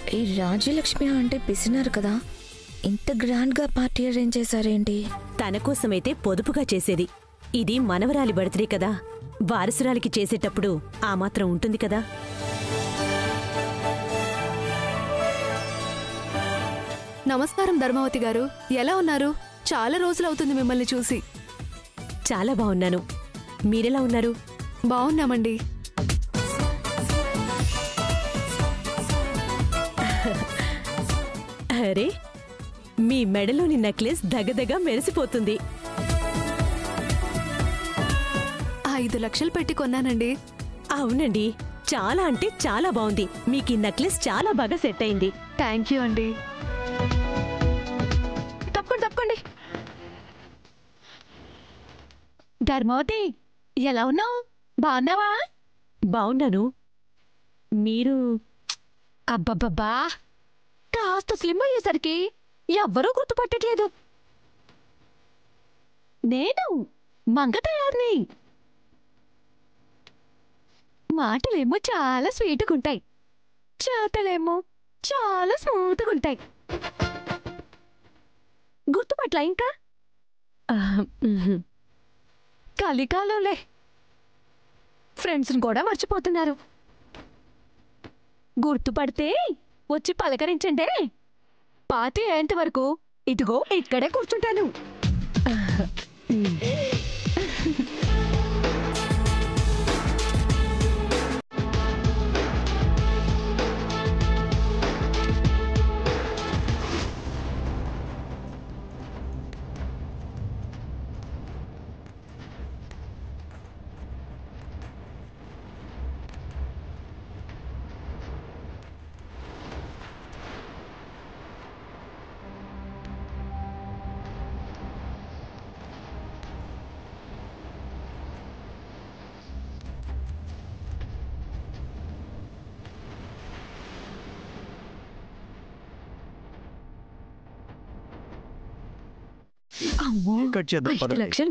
ఈ రాజ్యలక్ష్మి అంటే పిసినారు కదా ఇంత గ్రాండ్ గా పార్టీ అరేంజ్ చేశారేంటి తన కోసమైతే పొదుపుగా చేసేది ఇది మనవరాలి బర్త్డే కదా వారసురాలికి చేసేటప్పుడు ఆ మాత్రం ఉంటుంది కదా నమస్కారం ధర్మావతి గారు ఎలా ఉన్నారు చాలా రోజులవుతుంది మిమ్మల్ని చూసి చాలా బాగున్నాను మీరెలా ఉన్నారు బాగున్నామండి అరే మీ మెడలోని నెక్లెస్ దగదగ మెరిసిపోతుంది ఐదు లక్షలు పెట్టి కొన్నానండి అవునండి చాలా అంటే చాలా బాగుంది మీకు ఈ నెక్లెస్ చాలా బాగా సెట్ అయింది థ్యాంక్ యూ అండి తప్పకుండా తప్పకండి ధర్మవతి ఎలా ఉన్నావు బాగున్నావా బాగున్నాను మీరు అబ్బబ్బబ్బా కాస్త స్లిమ్ అయ్యేసరికి ఎవ్వరూ గుర్తుపట్టట్లేదు నేను మంగతయారిని మాటలేమో చాలా స్వీట్గా ఉంటాయి చేతలేమో చాలా స్మూత్గా ఉంటాయి గుర్తుపట్ల ఇంకా ఆ, మ్హూ. కలికాలంలే ఫ్రెండ్స్ని కూడా మర్చిపోతున్నారు గుర్తుపడితే వచ్చి పలకరించండి పాతి అయ్యేంత వరకు ఇదిగో ఇక్కడే కూర్చుంటాను అమ్మో కట్ చేద్దాం ఐదు పదండి. లక్షలు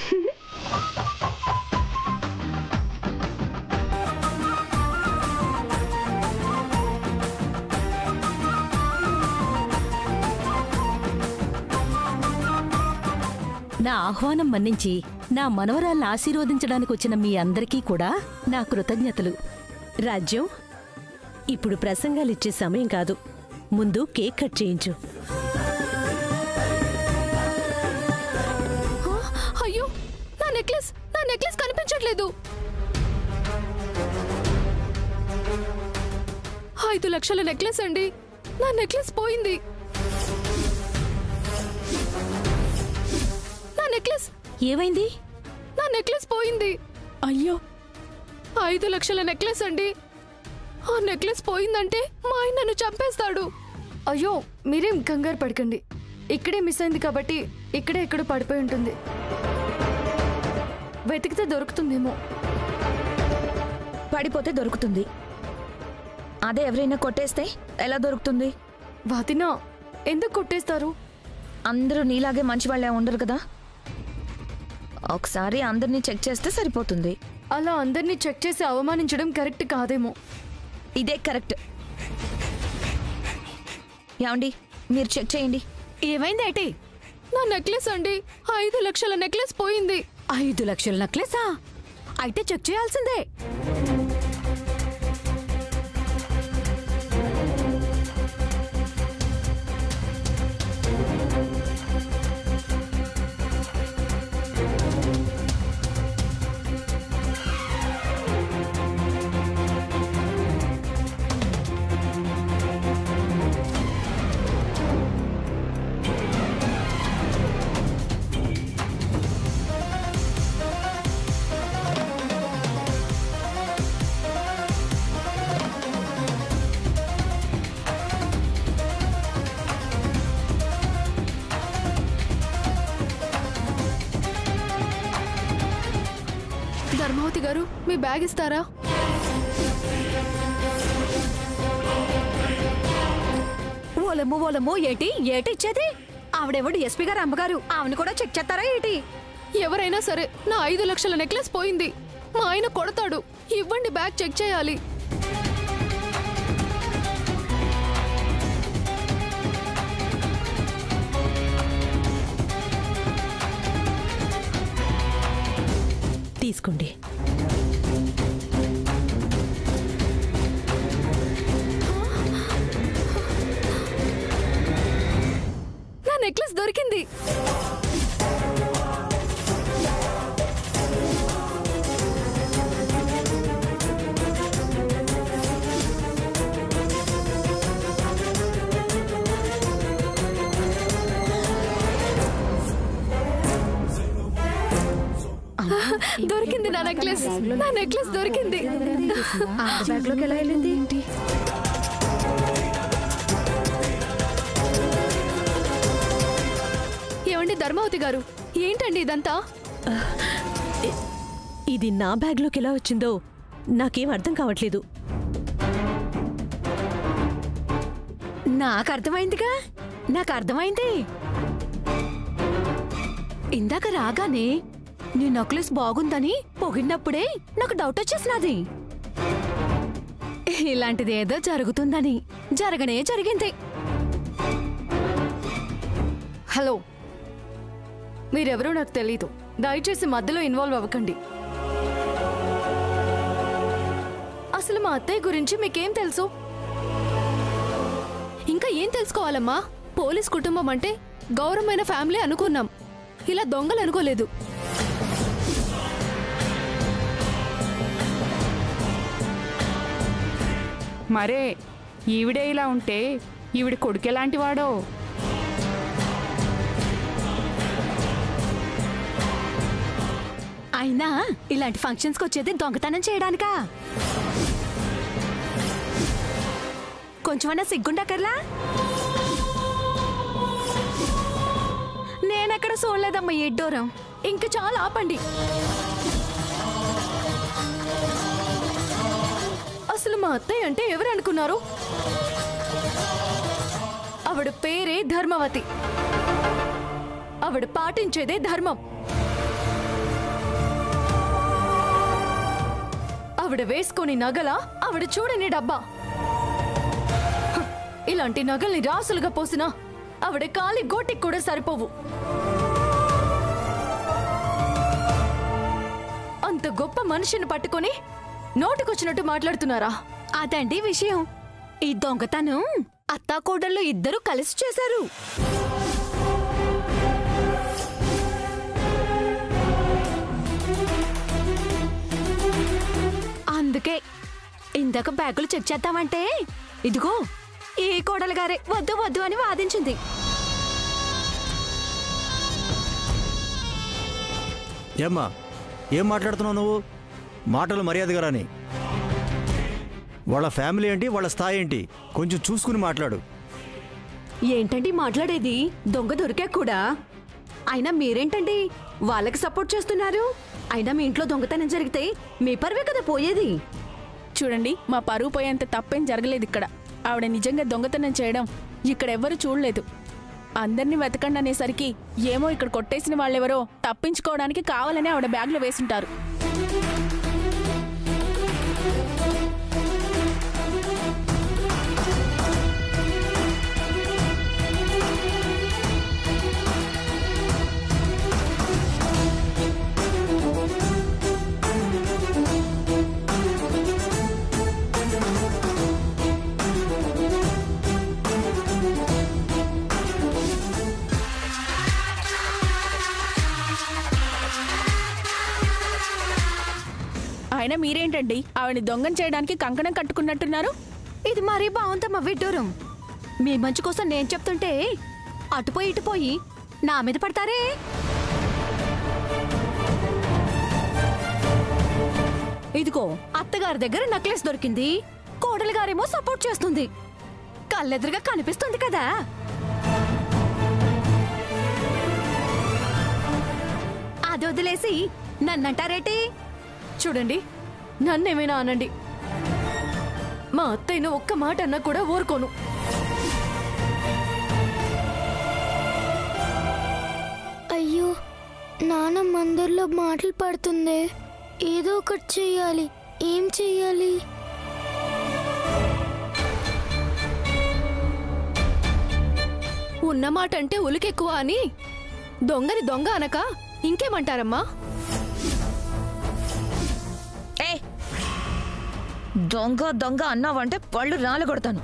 నా ఆహ్వానం మన్నించి నా మనవరాల్ని ఆశీర్వదించడానికి వచ్చిన మీ అందరికీ కూడా నా కృతజ్ఞతలు రాజ్యం ఇప్పుడు ప్రసంగాలిచ్చే సమయం కాదు ముందు కేక్ కట్ చేయించు ఆ, అయ్యో నా నెక్లెస్ నా నెక్లెస్ కనిపించట్లేదు ఐదు లక్షల నెక్లెస్ అండి నా నెక్లెస్ పోయింది నా నెక్లెస్ ఏమైంది నా నెక్లెస్ పోయింది అయ్యో ఐదు లక్షల నెక్లెస్ అండి ఆ నెక్లెస్ పోయిందంటే మా ఆయన నన్ను చంపేస్తాడు అయ్యో మీరేం కంగారు పడకండి ఇక్కడే మిస్ అయింది కాబట్టి ఇక్కడే ఎక్కడో పడిపోయి ఉంటుంది వెతికితే దొరుకుతుందేమో పడిపోతే దొరుకుతుంది అదే ఎవరైనా కొట్టేస్తే ఎలా దొరుకుతుంది వాతినా ఎందుకు కొట్టేస్తారు అందరూ నీలాగే మంచి వాళ్ళే ఉండరు కదా ఒకసారి అందరినీ చెక్ చేస్తే సరిపోతుంది అలా అందరినీ చెక్ చేసి అవమానించడం కరెక్ట్ కాదేమో ఇదే కరెక్ట్ ఏమండి మీరు చెక్ చేయండి ఏమైంది ఏటి నా నెక్లెస్ అండి ఐదు లక్షల నెక్లెస్ పోయింది ఐదు లక్షల నెక్లెసా అయితే చెక్ చేయాల్సిందే ధర్మావతి గారు మీ బ్యాగ్ ఇస్తారా ఓలమ్ము ఓలమ్ము ఏటి ఏటి ఇచ్చేది ఆవిడెవడు ఎస్పీ గారు అమ్మగారు ఆవిడ కూడా చెక్ చేస్తారా ఏటి ఎవరైనా సరే నా ఐదు లక్షల నెక్లెస్ పోయింది మా ఆయన కొడతాడు ఇవ్వండి బ్యాగ్ చెక్ చేయాలి తీసుకోండి నా నెక్లెస్ దొరికింది దొరికింది నా నెక్లెస్ నా నెక్లెస్ దొరికింది బ్యాగ్ లోకి ఎలా వెళ్ళింది ఏమండి ధర్మావతి గారు ఏంటండి ఇదంతా ఇది నా బ్యాగ్లోకి ఎలా వచ్చిందో నాకేం అర్థం కావట్లేదు నాకు అర్థమైందిగా నాకు అర్థమైంది ఇందాక రాగానే నీ నెక్లెస్ బాగుందని పొగిడినప్పుడే నాకు డౌట్ వచ్చేసినది ఇలాంటిది ఏదో జరుగుతుందని జరగనే జరిగింది హలో మీరెవరో నాకు తెలీదు దయచేసి మధ్యలో ఇన్వాల్వ్ అవ్వకండి అసలు మా అత్తయ్య గురించి మీకేం తెలుసు ఇంకా ఏం తెలుసుకోవాలమ్మా పోలీస్ కుటుంబం అంటే గౌరవమైన ఫ్యామిలీ అనుకున్నాం ఇలా దొంగలు అనుకోలేదు మరే ఈవిడే ఇలా ఉంటే ఈవిడ కొడుకు ఎలాంటి వాడో అయినా ఇలాంటి ఫంక్షన్స్కి వచ్చేది దొంగతనం చేయడానికా కొంచెమన్నా సిగ్గుండకర్లా నేనెక్కడ చూడలేదమ్మా ఈ ఎడ్డోరం ఇంక చాలా ఆపండి అసలు మా అత్తయ్య అంటే ఎవరు అనుకున్నారు ఆవిడ పేరే ధర్మవతి ఆవిడ పాటించేదే ధర్మం ఆవిడ వేసుకొని నగల ఆవిడ చూడని డబ్బా హ, ఇలాంటి నగల్ని రాసులుగా పోసినా ఆవిడ కాలి గోటికి కూడా సరిపోవు అంత గొప్ప మనిషిని పట్టుకొని నోటికొచ్చినట్టు మాట్లాడుతున్నారా అదండి విషయం ఈ దొంగతనం అత్తాకోడళ్ళు ఇద్దరు కలిసి చేశారు అందుకే ఇందాక బ్యాగులు చెక్ చేద్దామంటే ఇదిగో ఈ కోడలు గారే వద్దు వద్దు అని వాదించింది ఏమ్మా ఏం మాట్లాడుతున్నావు నువ్వు మాటలు మర్యాదగా రాని వాళ్ళ ఫ్యామిలీ ఏంటి వాళ్ళ స్థాయి ఏంటి కొంచెం చూసుకుని మాట్లాడు ఏంటండి మాట్లాడేది దొంగ దొరికా కూడా అయినా మీరేంటండి వాళ్ళకి సపోర్ట్ చేస్తున్నారు అయినా మీ ఇంట్లో దొంగతనం జరిగితే మీ పరువే కదా పోయేది చూడండి మా పరువు పోయేంత తప్పేం జరగలేదు ఇక్కడ ఆవిడ నిజంగా దొంగతనం చేయడం ఇక్కడ ఎవ్వరూ చూడలేదు అందరినీ వెతకండి అనేసరికి ఏమో ఇక్కడ కొట్టేసిన వాళ్ళెవరో తప్పించుకోవడానికి కావాలని ఆవిడ బ్యాగ్లో వేసుంటారు అయినా మీరేంటండి ఆవిడని దొంగం చేయడానికి కంకణం కట్టుకున్నట్టున్నారు ఇది మరీ బాగుందమ్మా విడ్డూరం మీ మంచి కోసం నేను చెప్తుంటే అటుపోయి ఇటుపోయి నా మీద పడతారే ఇదిగో అత్తగారి దగ్గర నెక్లెస్ దొరికింది కోడలి గారేమో సపోర్ట్ చేస్తుంది కళ్ళెదురుగా కనిపిస్తుంది కదా అది వదిలేసి నన్నంటారేటి చూడండి నన్నేమైనా అనండి మా అత్తయ్యను ఒక్క మాట అన్నా కూడా ఊరుకోను అయ్యో నాన్న మందిర్లో మాటలు పడుతుందే ఏదో ఒకటి చెయ్యాలి ఏం చెయ్యాలి ఉన్న మాట అంటే ఉలికెక్కువ అని దొంగని దొంగ అనక ఇంకేమంటారమ్మా దొంగ దొంగ అన్నావంటే పళ్ళు రాలగొడతాను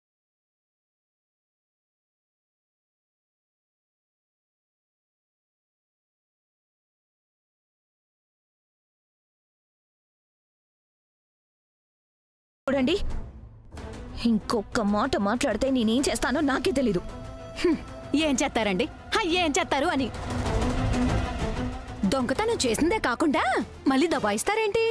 చూడండి ఇంకొక మాట మాట్లాడితే నేనేం చేస్తానో నాకే తెలీదు ఏం చేస్తారండి హ, ఏం చేస్తారు అని దొంగతనం చేసిందే కాకుండా మళ్ళీ దబాయిస్తారేంటి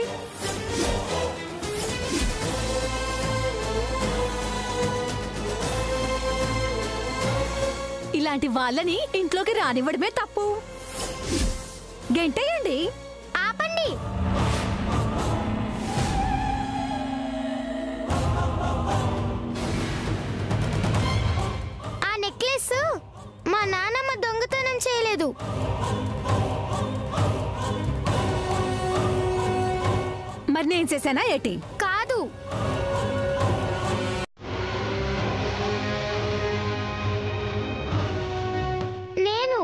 ఇలాంటి వాళ్ళని ఇంట్లోకి రానివ్వడమే తప్పు గెంటేయండి ఆపండి ఆ నెక్లెస్ మా నాన్నమ్మ దొంగతనం చేయలేదు మరి నేను చేశానా ఏటి కాదు నేను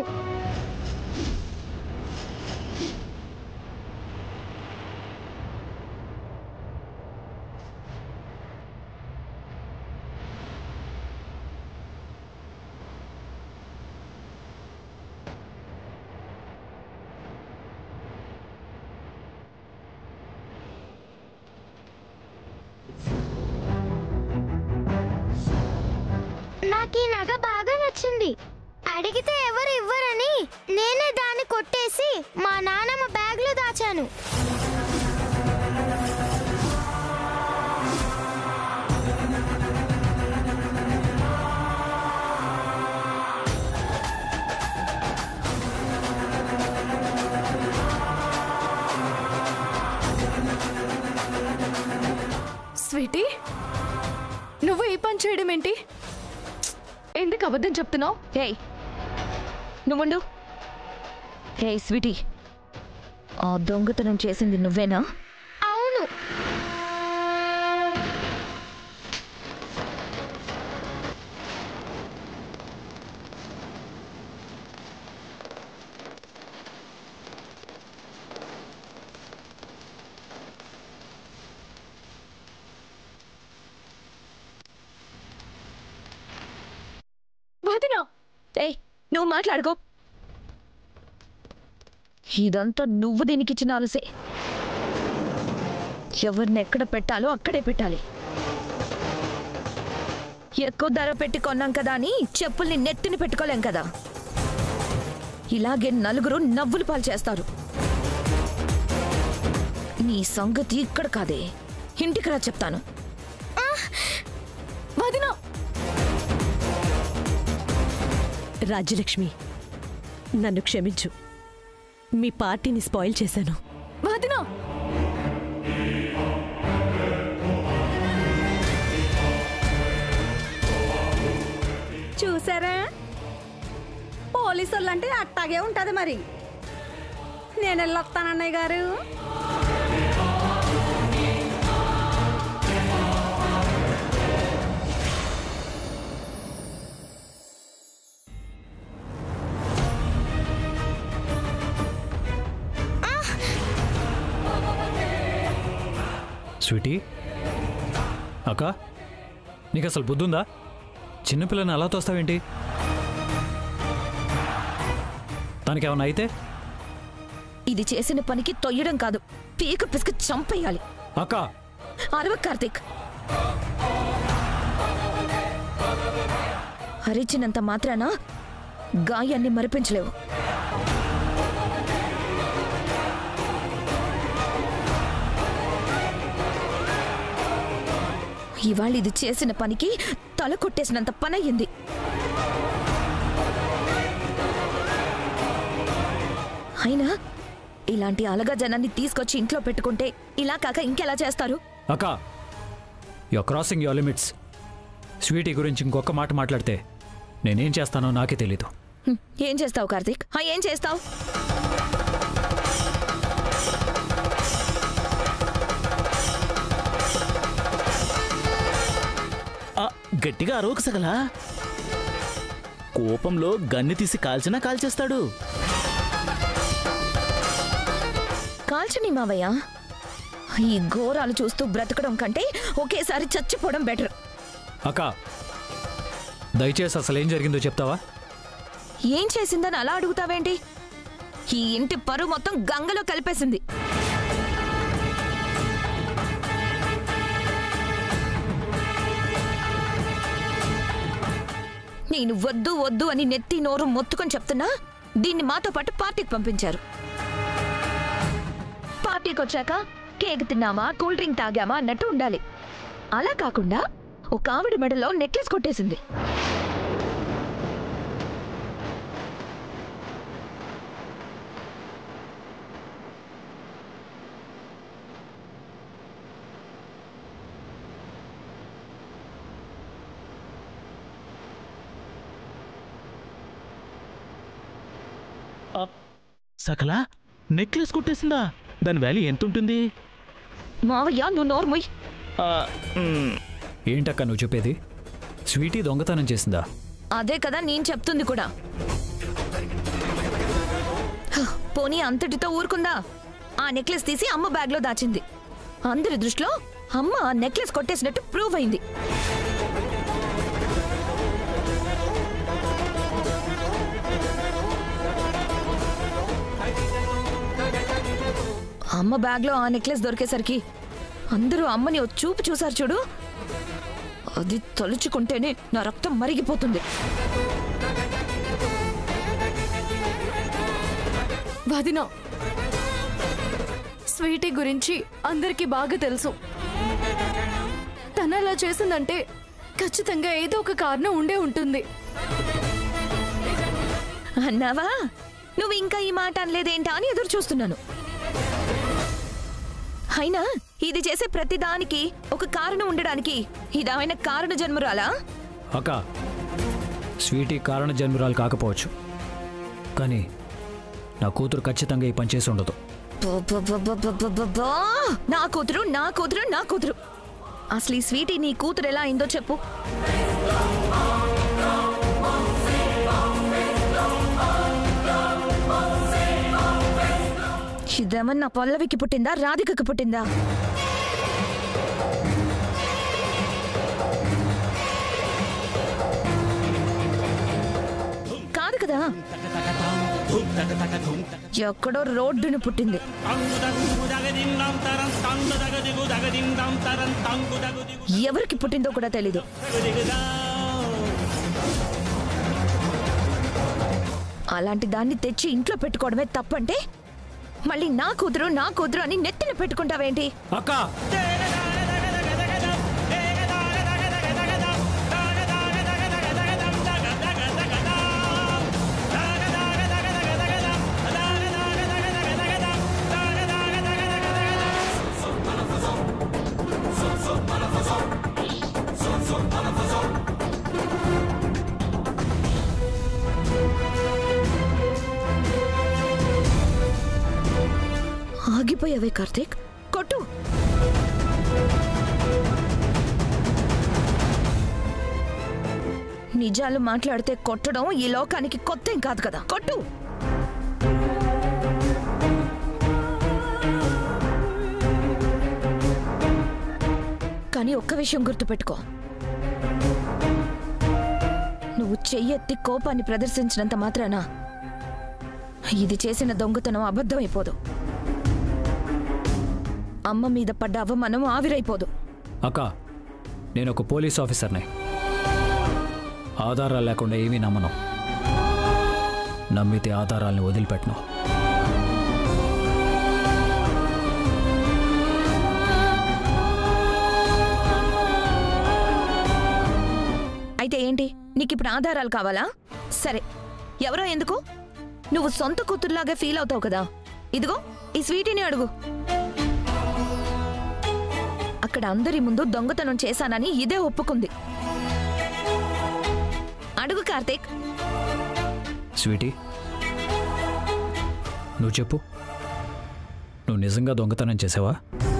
నాకు ఈ నగ బాగా నచ్చింది అడిగితే ఎవరు ఇవ్వరని నేనే దాన్ని కొట్టేసి మా నాన్నమ్మ బ్యాగ్లో దాచాను స్వీటీ నువ్వు ఈ పని చేయడం ఏంటి ఎందుకు అబద్ధం చెప్తున్నావు హే నువ్వుండు హే స్వీటీ ఆ దొంగతనం చేసింది నువ్వేనా అవును వదినా ఏయ్ నువ్వు మాట్లాడుకో ఇదంతా నువ్వు దీనికి ఇచ్చిన అలసే ఎవరిని ఎక్కడ పెట్టాలో అక్కడే పెట్టాలి ఎక్కువ ధర పెట్టి కొన్నాం కదా అని చెప్పుల్ని నెత్తిని పెట్టుకోలేం కదా ఇలాగే నలుగురు నవ్వులు పాలు చేస్తారు నీ సంగతి ఇక్కడ కాదే ఇంటికి రా చెప్తాను వదినా రాజ్యలక్ష్మి నన్ను క్షమించు మీ పార్టీని స్పాయిల్ చేశాను వదినా చూసారా పోలీసు వాళ్ళంటే అట్టాగే ఉంటది మరి నేను వెళ్ళొస్తాను అన్నయ్య గారు స్వీటీ అక్క నీకు అసలు బుద్ధుందా చిన్నపిల్లని అలా తోస్తావేంటి తనకేమన్నా అయితే ఇది చేసిన పనికి తొయ్యడం కాదు పీక పిసికి చంపేయాలి అక్క అరవ కార్తీక్ హరించినంత మాత్రాన గాయాన్ని మరిపించలేవు ఇవాళ ఇది చేసిన పనికి తల కొట్టేసినంత పని అయ్యింది అయినా ఇలాంటి అలగా జనాన్ని తీసుకొచ్చి ఇంట్లో పెట్టుకుంటే ఇలా కాక ఇంకెలా చేస్తారు అక్క you crossing your limits sweetie గురించి ఇంకొక మాట మాట్లాడితే నేనేం చేస్తానో నాకే తెలీదు హ్మ్, ఏం చేస్తావు కార్తీక్ ఆ, ఏం చేస్తావు ఆ, గట్టిగా అరవకు సగలా కోపంలో గన్ను తీసి కాల్చినా కాల్చేస్తాడు కాల్చని మావయ్య ఈ ఘోరాలు చూస్తూ బ్రతకడం కంటే ఒకేసారి చచ్చిపోవడం బెటర్ అక్క దయచేసి అసలు ఏం జరిగిందో చెప్తావా ఏం చేసిందని అలా అడుగుతావేంటి ఈ ఇంటి పరువు మొత్తం గంగలో కలిపేసింది నేను వద్దు వద్దు అని నెత్తి నోరు మొత్తుకొని చెప్తున్నా దీన్ని మాతో పాటు పార్టీకి పంపించారు పార్టీకి వచ్చాక కేక్ తిన్నామా కూల్ డ్రింక్ తాగామా అన్నట్టు ఉండాలి అలా కాకుండా ఒక ఆవిడ మెడలో నెక్లెస్ కొట్టేసింది సకల నెక్లెస్ కొట్టేసిందా దాని వాల్యూ ఎంత ఉంటుంది మావయ్య నువ్వు నోర్ముయ్ ఆ, మ్, ఏంటక్క నువ్వు చెప్పేది స్వీటీ దొంగతనం చేసిందా అదే కదా నేను చెప్తుంది కూడా హ, పోనీ అంతటితో ఊరుకుందా ఆ నెక్లెస్ తీసి అమ్మ బ్యాగ్లో దాచింది అందరి దృష్టిలో అమ్మ ఆ నెక్లెస్ కొట్టేసినట్టు ప్రూవ్ అయింది అమ్మ బ్యాగ్లో ఆ నెక్లెస్ దొరికేసరికి అందరూ అమ్మని ఓ చూపు చూసారు చూడు అది తలుచుకుంటేనే నా రక్తం మరిగిపోతుంది వదిన స్వీటీ గురించి అందరికీ బాగా తెలుసు తను అలా చేసిందంటే ఖచ్చితంగా ఏదో ఒక కారణం ఉండే ఉంటుంది అన్నావా నువ్వు ఇంకా ఈ మాట అనలేదేంటా అని ఎదురు చూస్తున్నాను అయినా ఇది చేసే ప్రతిదానికి ఒక కారణం ఉండడానికి ఇదామైన కారణ జన్మరాలా అక్క స్వీటీ కారణ జన్మరాలు కాకపోవచ్చు కానీ నా కూతురు ఖచ్చితంగా ఈ పని చేసి ఉండదు బా! నా కూతురు నా కూతురు నా కూతురు అసలు ఈ స్వీటీ నీ కూతురు ఎలా అయిందో చెప్పు ఇదేమన్నా పల్లవికి పుట్టిందా రాధికకి పుట్టిందా కాదు కదా ఎక్కడో రోడ్డును పుట్టింది ఎవరికి పుట్టిందో కూడా తెలీదు అలాంటి దాన్ని తెచ్చి ఇంట్లో పెట్టుకోవడమే తప్పంటే మళ్ళీ నా కూతురు నా కూతురు అని నెత్తిన పెట్టుకుంటావేంటి అక్క ఆగిపోయావే కార్తీక్ కొట్టు నిజాలు మాట్లాడితే కొట్టడం ఈ లోకానికి కొత్త ఏం కాదు కదా కొట్టు కానీ ఒక్క విషయం గుర్తుపెట్టుకో నువ్వు చెయ్యెత్తి కోపాన్ని ప్రదర్శించినంత మాత్రాన ఇది చేసిన దొంగతనం అబద్ధమైపోదు అమ్మ మీద పడ్డ అవమానం ఆవిరైపోదు అక్క నేను ఒక పోలీస్ ఆఫీసర్ని ఆధారాలు లేకుండా ఏమీ నమ్మను నమ్మితే ఆధారాలను వదిలిపెట్టను అయితే ఏంటి నీకు ఇప్పుడు ఆధారాలు కావాలా సరే ఎవరో ఎందుకు నువ్వు సొంత కూతురులాగా ఫీల్ అవుతావు కదా ఇదిగో ఈ స్వీటీని అడుగు అక్కడ అందరి ముందు దొంగతనం చేశానని ఇదే ఒప్పుకుంది అడుగు కార్తీక్ స్వీటీ నువ్వు చెప్పు నువ్వు నిజంగా దొంగతనం చేసావా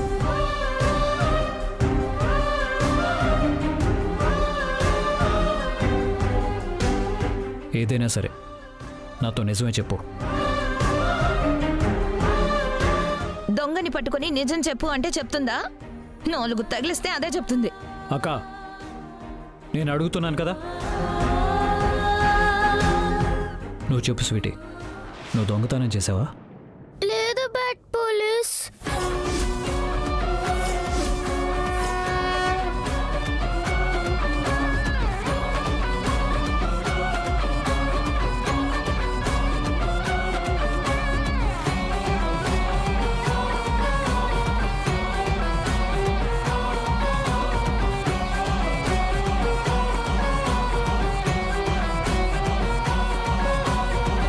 ఏదైనా సరే నాతో నిజమే చెప్పు దొంగని పట్టుకొని నిజం చెప్పు అంటే చెప్తుందా నాలుగు తగిలిస్తే అదే చెప్తుంది అక్క నేను అడుగుతున్నాను కదా నువ్వు చెప్పు స్వీటీ నువ్వు దొంగతనం చేసావా